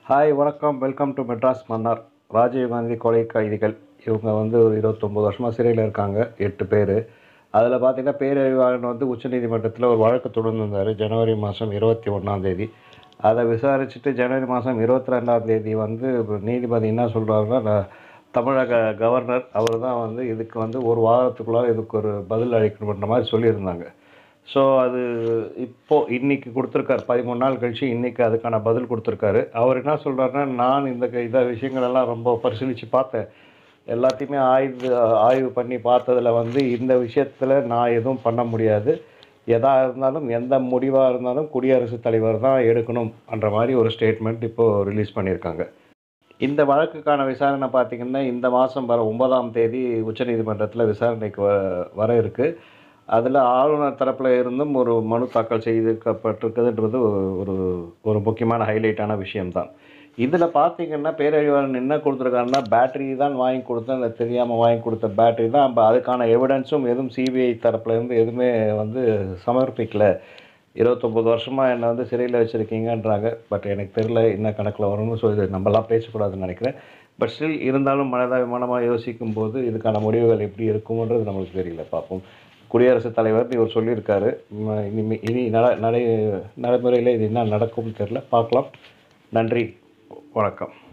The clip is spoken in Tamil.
ஹாய் வணக்கம் வெல்கம் டு மெட்ராஸ் மன்னார் ராஜீவ்காந்தி கொலை கைதிகள் இவங்க வந்து ஒரு இருபத்தொம்போது வருஷமாக சிறையில் இருக்காங்க எட்டு பேர் அதில் பார்த்தீங்கன்னா பேரறிவாளன் வந்து உச்சநீதிமன்றத்தில் ஒரு வழக்கு தொடர்ந்துருந்தார் ஜனவரி மாதம் இருபத்தி ஒன்றாந்தேதி அதை விசாரிச்சுட்டு ஜனவரி மாதம் இருபத்தி ரெண்டாந்தேதி வந்து நீதிபதி என்ன சொல்கிறாருன்னா தமிழக கவர்னர் அவர் தான் வந்து இதுக்கு வந்து ஒரு வாரத்துக்குள்ளார இதுக்கு ஒரு பதில் அளிக்கணுன்ற மாதிரி சொல்லியிருந்தாங்க ஸோ அது இப்போது இன்னைக்கு கொடுத்துருக்காரு பதிமூணு நாள் கழிச்சு இன்னைக்கு அதுக்கான பதில் கொடுத்துருக்காரு அவர் என்ன சொல்கிறாருன்னா நான் இந்த க- இத விஷயங்களெல்லாம் ரொம்ப பரிசீலித்து பார்த்தேன் எல்லாத்தையுமே ஆய்வு ஆய்வு பண்ணி பார்த்ததுல வந்து இந்த விஷயத்தில் நான் எதுவும் பண்ண முடியாது எதா இருந்தாலும் எந்த முடிவாக இருந்தாலும் குடியரசுத் தலைவர் தான் எடுக்கணும் என்ற மாதிரி ஒரு ஸ்டேட்மெண்ட் இப்போது ரிலீஸ் பண்ணியிருக்காங்க இந்த வழக்குக்கான விசாரணை பார்த்திங்கன்னா இந்த மாதம் வர ஒன்பதாம் தேதி உச்சநீதிமன்றத்தில் விசாரணைக்கு வ வர இருக்குது அதில் ஆளுநர் தரப்பில் இருந்தும் ஒரு மனு தாக்கல் செய்திருக்கப்பட்டிருக்குதுன்றது ஒரு ஒரு முக்கியமான ஹைலைட்டான விஷயம்தான் இதில் பார்த்தீங்கன்னா பேரறிவாளன் என்ன கொடுத்துருக்காருன்னா பேட்டரி தான் வாங்கி கொடுத்தேன் அது தெரியாமல் வாங்கி கொடுத்த பேட்டரி தான் அப்போ அதுக்கான எவிடன்ஸும் எதுவும் சிபிஐ தரப்புலேருந்து எதுவுமே வந்து சமர்ப்பிக்கல இருபத்தொம்போது வருஷமாக என்னை வந்து சிறையில் வச்சுருக்கீங்கன்றாங்க பட் எனக்கு தெரில என்ன கணக்கில் வரும்னு சொல்லி நம்மலாம் பேசக்கூடாதுன்னு நினைக்கிறேன் பட் ஸ்டில் இருந்தாலும் மனதாபிமானமாக யோசிக்கும் போது இதுக்கான முடிவுகள் எப்படி இருக்கும்ன்றது நம்மளுக்கு தெரியல பார்ப்போம் குடியரசுத் தலைவர் இவர் சொல்லியிருக்காரு ம, இனிமே இனி நட நடை நடைமுறையில் இது என்ன நடக்கும்னு தெரில பார்க்கலாம் நன்றி வணக்கம்